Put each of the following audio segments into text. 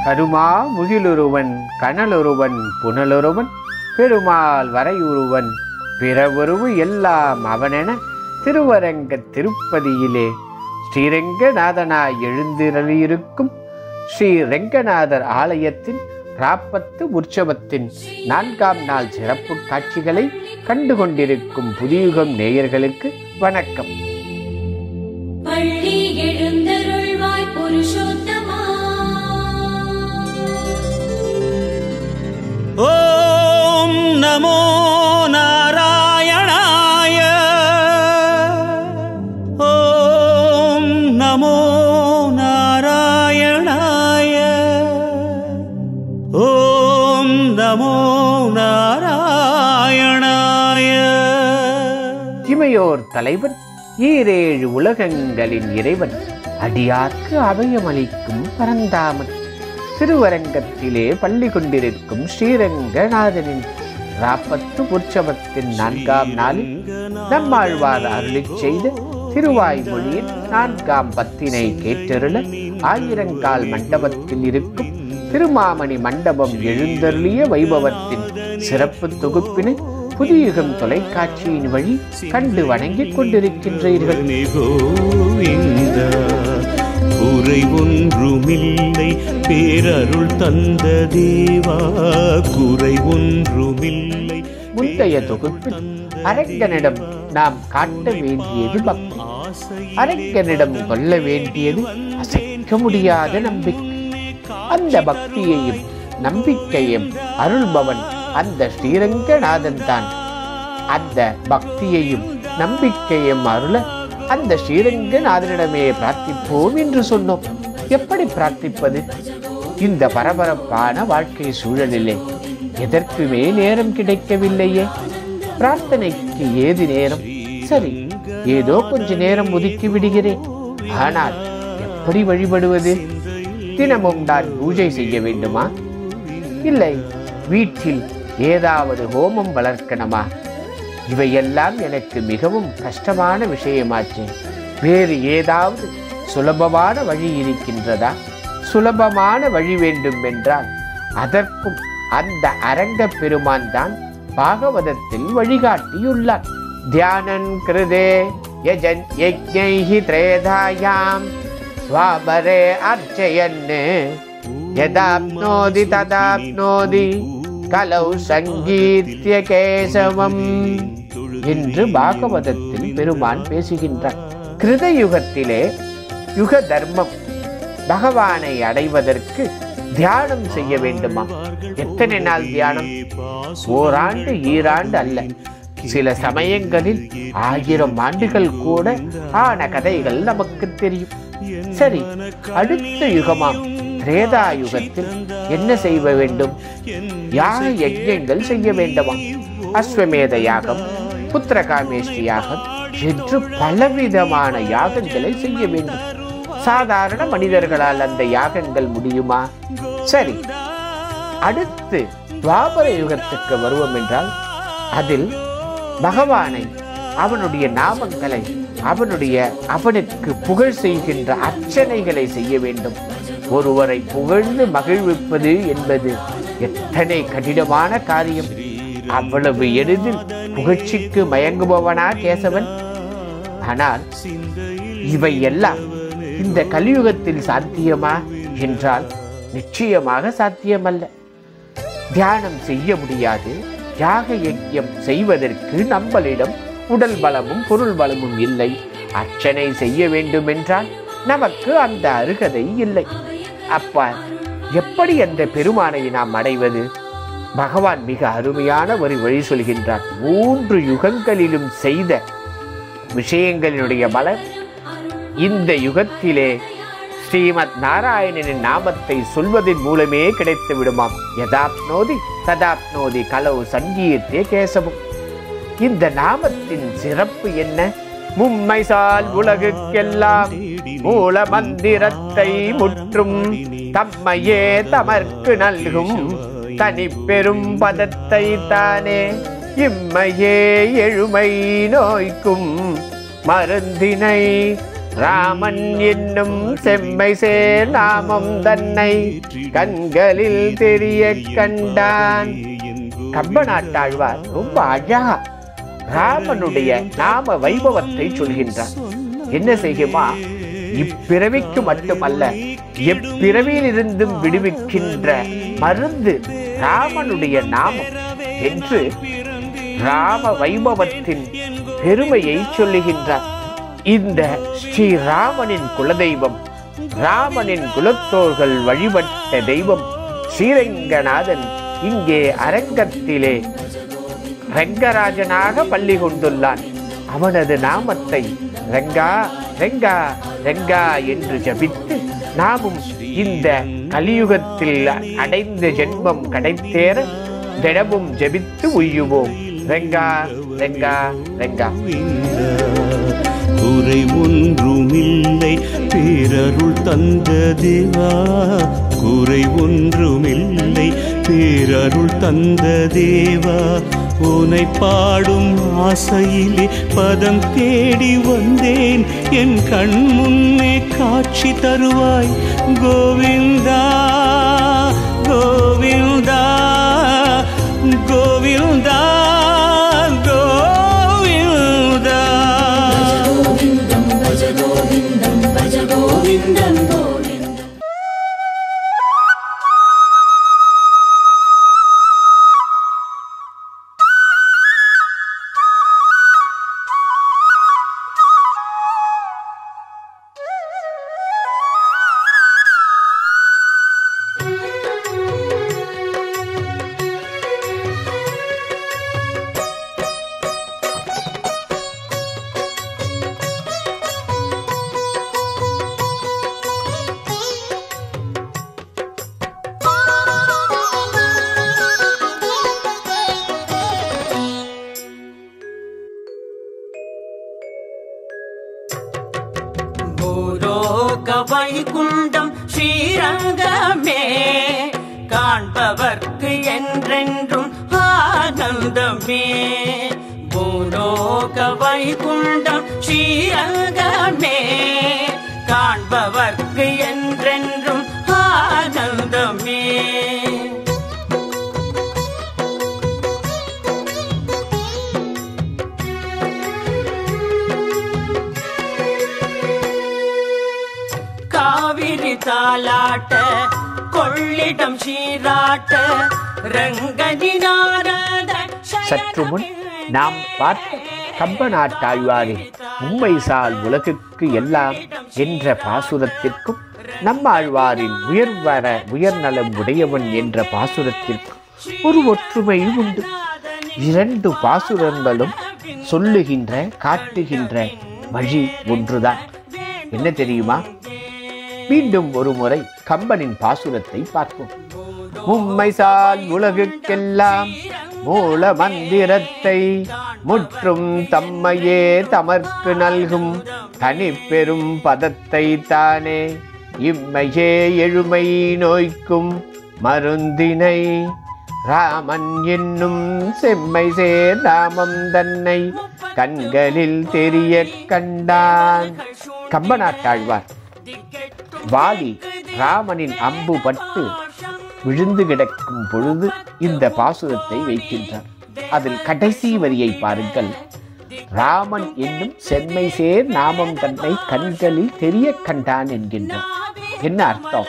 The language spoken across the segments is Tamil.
கருமா முகிலொருவன் கனலொருவன் புனலொருவன் பெருமாள் வரையுருவன் பிறவொருவு எல்லாம் அவனென திருவரங்க திருப்பதியிலே ஸ்ரீரங்கநாதனாய் எழுந்திரளியிருக்கும் ஸ்ரீ ரெங்கநாதர் ஆலயத்தின் ராப்பத்து உற்சவத்தின் நான்காம் நாள் சிறப்பு காட்சிகளை கண்டு கொண்டிருக்கும் புதியுகம் நேயர்களுக்கு வணக்கம் பள்ளி எழுந்தருள்வாய் புருஷோத்தமா ஓம் நமோ நாராயணாய ஓம் நமோ நாராயணாய ஓம் நமோ நாராயணாய இமையோர் தலைவன் ஈரேழு உலகங்களின் இறைவன் அடியார்க்கு அபயமளிக்கும் பரந்தாமன் திருவரங்கத்திலே பள்ளி கொண்டிருக்கும் ஸ்ரீரங்கநாதனின் ராப்பத்து உற்சவத்தின் நான்காம் நாளில் நம்மாழ்வார் அருளிச் செய்த திருவாய்மொழியின் நான்காம் பத்தினை கேட்டருள ஆயிரங்கால் மண்டபத்தில் இருக்கும் திருமாமணி மண்டபம் எழுந்தருளிய வைபவத்தின் சிறப்பு தொகுப்பினை புதியுகம் தொலைக்காட்சியின் வழி கண்டு வணங்கிக் கொண்டிருக்கின்றீர்கள் நீ கோவிந்த குறை ஒன்றுமில்லை பேரருள் தந்த தேவா குறை ஒன்றுமில்லை முந்தைய தொகுப்பில் அரங்கனிடம் நாம் காட்ட வேண்டியது பக்தி அரங்கனிடம் கொள்ள வேண்டியது அசைக்க முடியாத நம்பிக்கை அந்த பக்தியையும் நம்பிக்கையும் அருள்பவன் அந்த ஸ்ரீரங்கநாதன் தான் அந்த பக்தியையும் நம்பிக்கையும் அருள அந்த ஸ்ரீரங்கநாதனிடமே பிரார்த்திப்போம் என்று சொன்னோம் எப்படி பிரார்த்திப்பது இந்த பரபரப்பான வாழ்க்கை சூழலிலே எதற்குமே நேரம் கிடைக்கவில்லையே பிரார்த்தனைக்கு ஏது நேரம் சரி ஏதோ கொஞ்ச நேரம் ஒதுக்கி விடுகிறேன் ஆனால் எப்படி வழிபடுவது தினமும் நான் பூஜை செய்ய வேண்டுமா இல்லை வீட்டில் ஏதாவது ஹோமம் வளர்க்கணுமா இவையெல்லாம் எனக்கு மிகவும் கஷ்டமான விஷயமாச்சு வேறு ஏதாவது சுலபமான வழி இருக்கின்றதா சுலபமான வழி வேண்டும் என்றால் அதற்கும் அந்த அரங்க பெருமான் தான் பாகவதத்தில் வழிகாட்டியுள்ளார் தியானன் கிருதே யஜன் யஜ்ஞைஹி திரேதாயாம் ஸ்வாபரே அர்ச்சயன்னு யதாப்னோதி ததாப்னோதி கலௌ சங்கீத்ய கேசவம் என்று பாகவதத்தில் பெருமான் பேசுகின்றார் கிருத யுகத்திலே யுக தர்மம் பகவானை அடைவதற்கு தியானம் செய்ய வேண்டுமா எத்தனை நாள் தியானம் ஓராண்டு ஈராண்டு அல்ல சில சமயங்களில் ஆயிரம் ஆண்டுகள் கூட ஆன கதைகள் நமக்கு தெரியும் சரி அடுத்த யுகமாம் திரேதா யுகத்தில் என்ன செய்ய வேண்டும் யாக யஜ்யங்கள் செய்ய வேண்டுமா அஸ்வமேத யாகம் புத்திரகாமேஷ்டி யாகம் என்று பலவிதமான யாகங்களை செய்ய வேண்டும் சாதாரண மனிதர்களால் அந்த யாகங்கள் முடியுமா சரி அடுத்து துவாபர யுகத்துக்கு வருவோம் என்றால் அதில் பகவானை அவனுடைய நாமங்களை அவனுடைய அவனுக்கு புகழ் செய்கின்ற அர்ச்சனைகளை செய்ய வேண்டும் ஒருவரை புகழ்ந்து மகிழ்விப்பது என்பது எத்தனை கடினமான காரியம் அவ்வளவு எளிதில் புகழ்ச்சிக்கு மயங்குபவனா கேசவன் ஆனால் இவை எல்லாம் இந்த கலியுகத்தில் சாத்தியமா என்றால் நிச்சயமாக சாத்தியமல்ல தியானம் செய்ய முடியாது யாக யஜ்யம் செய்வதற்கு நம்மளிடம் உடல் பலமும் பொருள் பலமும் இல்லை அர்ச்சனை செய்ய வேண்டும் என்றால் நமக்கு அந்த அருகதை இல்லை அப்ப எப்படி அந்த பெருமானை நாம் அடைவது பகவான் மிக அருமையான ஒரு வழி சொல்கின்றார் மூன்று யுகங்களிலும் செய்த விஷயங்களினுடைய பலன் இந்த யுகத்திலே ஸ்ரீமத் நாராயணனின் நாமத்தை சொல்வதன் மூலமே கிடைத்து விடுமாம் யதாப்னோதி ததாப்னோதி கலவு சங்கீர்த்தே கேசவம் இந்த நாமத்தின் சிறப்பு என்ன மும்மைசால் உலகுக்கெல்லாம் மூல மந்திரத்தை முற்றும் தம்மையே தமர்க்கு நல்கும் தனி பெரும் பதத்தை தானே இம்மையே எழுமை நோய்க்கும் மருந்தினை ராமன் என்னும் செம்மை சேர் நாமம் தன்னை கண்களில் தெரிய கண்டான் கம்பநாட்டாழ்வார் ரொம்ப அழகா ராமனுடைய நாம வைபவத்தை சொல்கின்றார் என்ன செய்யுமா இப்பிறவிக்கு மட்டுமல்ல எப்பிறவியிலிருந்தும் விடுவிக்கின்ற மருந்து ராமனுடைய நாமம் என்று ராம வைபவத்தின் பெருமையை சொல்லுகின்றார் இந்த ஸ்ரீராமனின் குலதெய்வம் ராமனின் குலத்தோர்கள் வழிபட்ட தெய்வம் ஸ்ரீரங்கநாதன் இங்கே அரங்கத்திலே ரங்கராஜனாக பள்ளி கொண்டுள்ளான் அவனது நாமத்தை ரங்கா ரங்கா ரங்கா என்று ஜபித்து நாமும் இந்த கலியுகத்தில் அடைந்த ஜென்மம் கடைத்தேற தினமும் ஜபித்து உய்யுவோம் ரங்கா ரங்கா ரங்கா குறை ஒன்றுமில்லை பேரருள் தந்த தேவா குறை ஒன்றுமில்லை பேரருள் தந்த தேவா உனை பாடும் ஆசையிலே பதம் தேடி வந்தேன் என் கண் முன்னே காட்சி தருவாய் கோவிந்தா கோவிந்தா கோவிந்தா கோவிந்தா गोविन्दं भज गोविन्दं भज गोविन्दं गोविन्दम् பூலோக வைகுண்டம் ஸ்ரீரங்கமே காண்பவர்க்கு என்றென்றும் ஆனந்தமே பூலோக வைகுண்டம் ஸ்ரீரங்கமே காண்பவர்க்கு என்றென்றும் ஆனந்தமே காவிரி தாலாட்ட கொள்ளிடம் சீராட்ட ரங்கதி நாரத சற்று முன் நாம் பார்த்த கம்பநாட்டாழ்வாரின் உண்மைசால் உலகுக்கு எல்லாம் என்ற பாசுரத்திற்கும் நம்மாழ்வாரின் உயர்வர உயர்நலம் உடையவன் என்ற பாசுரத்திற்கும் ஒரு ஒற்றுமை உண்டு இரண்டு பாசுரங்களும் சொல்லுகின்ற காட்டுகின்ற வழி ஒன்றுதான் என்ன தெரியுமா மீண்டும் ஒரு முறை கம்பனின் பாசுரத்தை பார்ப்போம் உம்மைசால் உலகுக்கெல்லாம் மூல மந்திரத்தை முற்றும் தம்மையே தமர்க்கு நல்கும் தனி பெரும் பதத்தை தானே இம்மையே எழுமை நோய்க்கும் மருந்தினை ராமன் என்னும் செம்மை சேர் நாமம் தன்னை கண்களில் தெரிய கண்டான் கம்பநாட்டாழ்வார் வாலி ராமனின் அம்பு பட்டு விழுந்து கிடக்கும் பொழுது இந்த பாசுரத்தை வைக்கின்றார் அதில் கடைசி வரியை பாருங்கள் ராமன் என்னும் செம்மை சேர் நாமம் தன்னை கண்களில் தெரிய கண்டான் என்கின்றார் என்ன அர்த்தம்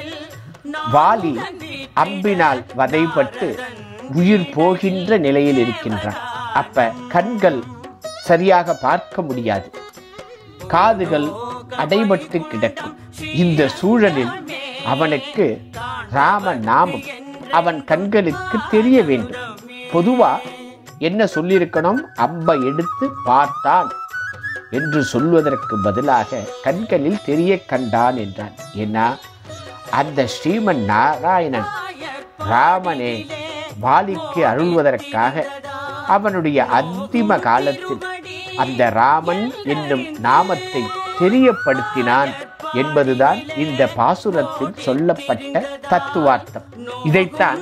வாலி அம்பினால் வதைப்பட்டு உயிர் போகின்ற நிலையில் இருக்கின்றான் அப்ப கண்கள் சரியாக பார்க்க முடியாது காதுகள் அடைபட்டு கிடக்கும் இந்த சூழலில் அவனுக்கு ராம நாமம் அவன் கண்களுக்கு தெரிய வேண்டும் பொதுவா என்ன சொல்லியிருக்கணும் அம்பை எடுத்து பார்த்தான் என்று சொல்வதற்கு பதிலாக கண்களில் தெரிய கண்டான் என்றான் ஏன்னா அந்த ஸ்ரீமன் நாராயணன் ராமனே வாலிக்கு அருள்வதற்காக அவனுடைய அந்திம காலத்தில் அந்த ராமன் என்னும் நாமத்தை தெரியப்படுத்தினான் என்பதுதான் இந்த பாசுரத்தில் சொல்லப்பட்ட தத்துவார்த்தம் இதைத்தான்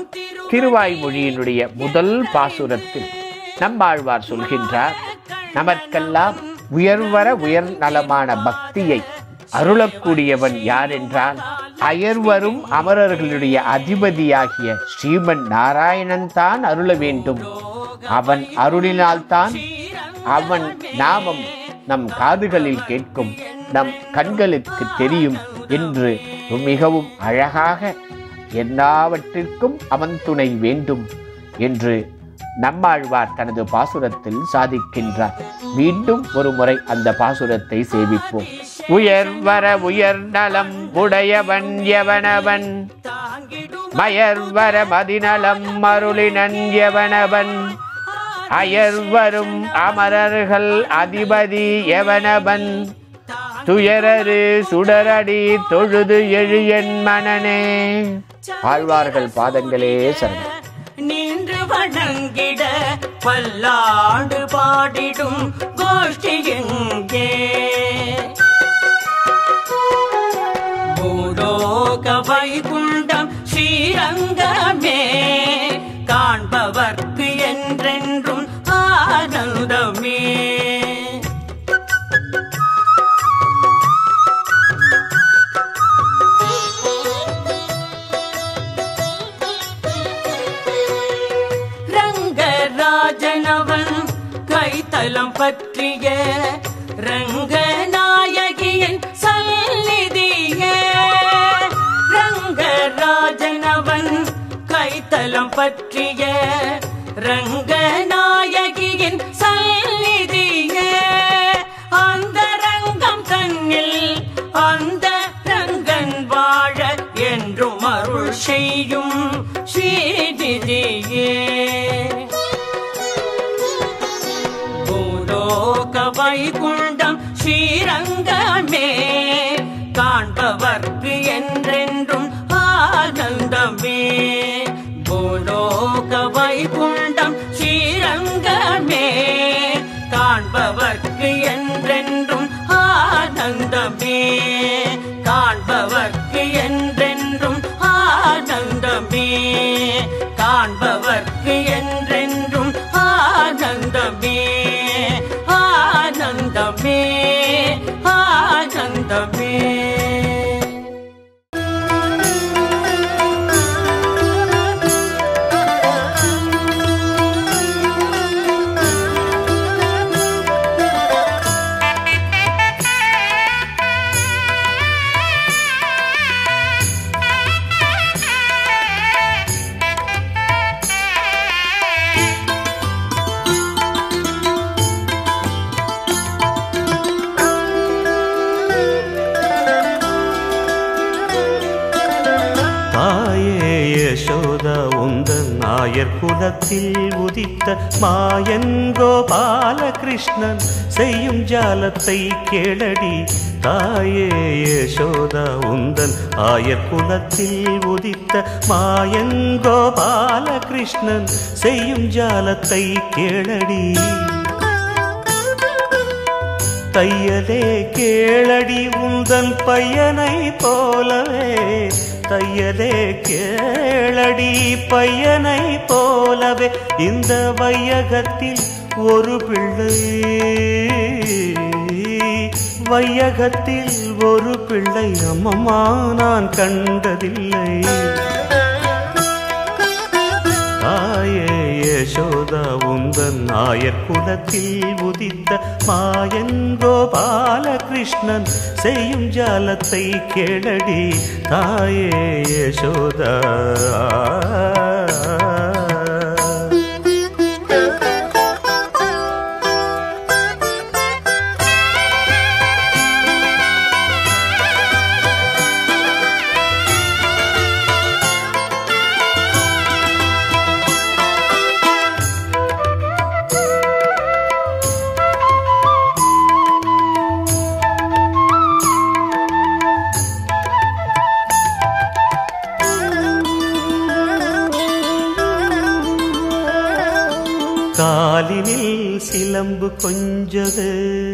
திருவாய்மொழியினுடைய முதல் பாசுரத்தில் நம்மாழ்வார் சொல்கின்றார் நமக்கெல்லாம் உயர்வர உயர் நலமான பக்தியை அருளக்கூடியவன் யார் என்றால் அயர்வரும் அமரர்களுடைய அதிபதியாகிய ஸ்ரீமன் நாராயணன் தான் அருள வேண்டும் அவன் அருளினால்தான் அவன் நாமம் நம் காதுகளில் கேட்கும் நம் கண்களுக்கு தெரியும் என்று மிகவும் அழகாக எல்லாவற்றிற்கும் அவன் துணை வேண்டும் என்று நம்மாழ்வார் தனது பாசுரத்தில் சாதிக்கின்றார் மீண்டும் ஒரு முறை அந்த பாசுரத்தை சேவிப்போம் உயர்வர உயர் நலம் உடையவன் எவனவன் மயர்வர மதிநலம் அருளினன் எவனவன் அயர்வரும் அமரர்கள் அதிபதி எவனவன் துயரரு சுடரடி தொழுது எழு என் மனனே ஆழ்வார்கள் பாதங்களே சரணம் நின்று வணங்கிட பல்லாண்டு பாடிடும் கோஷ்டி எங்கே பூலோக வைகுண்டம் ஸ்ரீரங்கமே காண்பவர்க்கு என்றென்றும் ஆனந்தமே ரங்கராஜனவன் கைத்தலம் பற்றிய ரங்கநாயகியின் சந்நிதியே ரங்கராஜனவன் கைத்தலம் பற்றிய ரங்கநாயகியின் சந்நிதியே அந்த ரங்கம் தன்னில் அந்த ரங்கன் வாழ என்றும் அருள் செய்யும் ஸ்ரீநிதியே பூலோக வைகுண்டம் ஸ்ரீரங்கமே காண்பவர்க்கு என்றென்றும் ஆனந்தமே பூலோக வைகுண்டம் ஸ்ரீரங்கமே காண்பவர்க்கு என்றென்றும் ஆனந்தமே காண்பவர்க்கு என்றென்றும் ஆனந்தமே காண்பவர்க்கு என்றென்றும் ஆனந்தமே ஆனந்தமே ஆனந்தமே தாயே யசோதா உந்தன் நாயர் குலத்தில் உதித்த மாயன் கோபாலகிருஷ்ணன் செய்யும் ஜாலத்தை கேளடி தாயே யசோதா உந்தன் ஆயர் குலத்தில் உதித்த மாயன் கோபாலகிருஷ்ணன் செய்யும் ஜாலத்தை கேளடி தையலே கேளடி உந்தன் பையனை போலவே தையலே கேளடி பையனை போலவே இந்த வையகத்தில் ஒரு பிள்ளை வையகத்தில் ஒரு பிள்ளை அம்மம்மா நான் கண்டதில்லை தாயே யசோதா உந்தன் நாயர் குலத்தில் உதித்த மாயன் கோபாலகிருஷ்ணன் செய்யும் ஜாலத்தை கேளடி தாயே யசோதா காலினில் சிலம்பு கொஞ்சது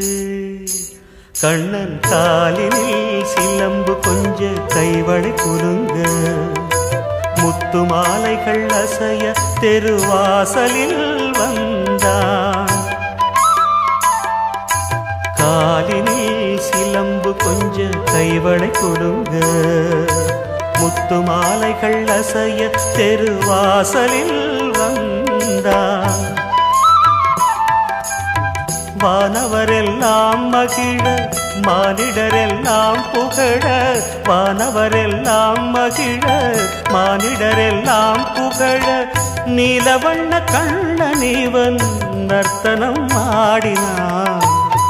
கண்ணன் காலினில் சிலம்பு கொஞ்ச கைவளை குலுங்க முத்து மாலைகள் அசைய தெருவாசலில் வந்தான் காலினில் சிலம்பு கொஞ்ச கைவளை கொடுங்க முத்து மாலைகள் அசைய தெருவாசலில் வந்தார் வானவரெல்லாம் மகிழ மானிடரெல்லாம் புகழ வானவரெல்லாம் மகிழ மானிடரெல்லாம் புகழ நீலவண்ண கண்ணனிவன் நர்த்தனம் ஆடினான்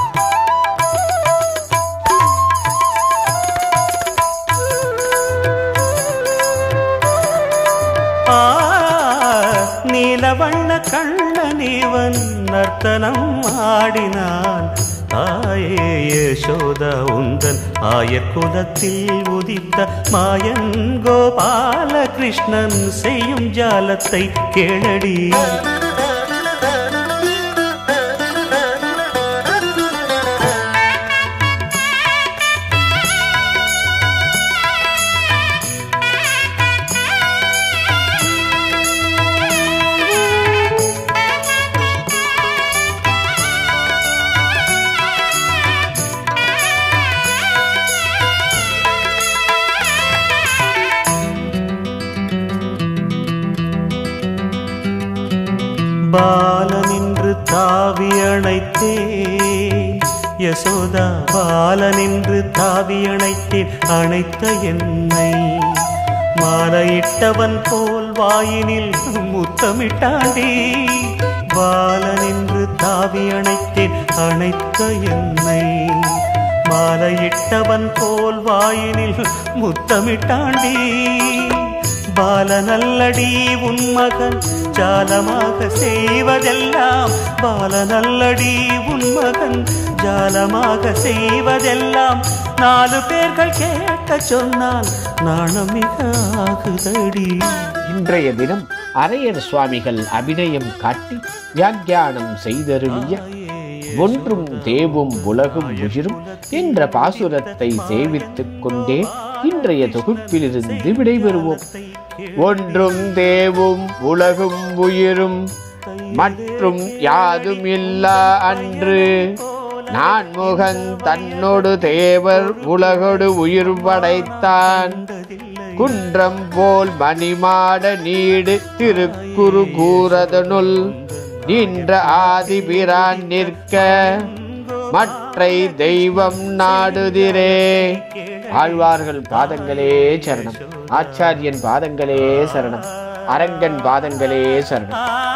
ஆ, நீலவண்ண கண்ணனிவன் நர்த்தனம் ஆடினான் தாயே யசோதா உந்தன் ஆயர்குலத்தில் உதித்த மாயன் கோபால கிருஷ்ணன் செய்யும் ஜாலத்தை கேளடி பாலனின்று தாவி அணைத்தே யசோதா பாலனின்று தாவி அணைத்தேன் அணைத்த என்னை மாலையிட்டவன் போல் வாயினில் முத்தமிட்டாண்டி பாலனின்று தாவி அணைத்தேன் அணைத்த என்னை மாலையிட்டவன் போல் வாயினில் முத்தமிட்டாண்டி பாலநல்லடி உன் மகன் ஜாலமாக செய்வதெல்லாம் பாலநல்லடி உன் மகன் ஜாலமாக செய்வதெல்லாம் நாலு பேர்கள் கேட்க சொன்னால் நாணம் மிக ஆகுதடி இன்றைய தினம் அரையர் சுவாமிகள் அபிநயம் காட்டி வியாக்கியானம் செய்தருளிய ஒன்றும் தேவும் உலகும் உயிரும் என்ற பாசுரத்தை சேவித்துக் கொண்டே இன்றைய தொகுப்பிலிருந்து விடைபெறுவோம் ஒன்றும் தேவும் உலகும் உயிரும் மற்றும் யாதும் இல்லா அன்று நான் முகன் தன்னோடு தேவர் உலகொடு உயிர் படைத்தான் குன்றம் போல் மணிமாட நீடு திருக்குறு கூறதனுள் நின்ற ஆதிபிரான் நிற்க மற்றை தெய்வம் நாடுதிரே ஆழ்வார்கள் பாதங்களே சரணம் ஆச்சாரியன் பாதங்களே சரணம் அரங்கன் பாதங்களே சரணம் ஆ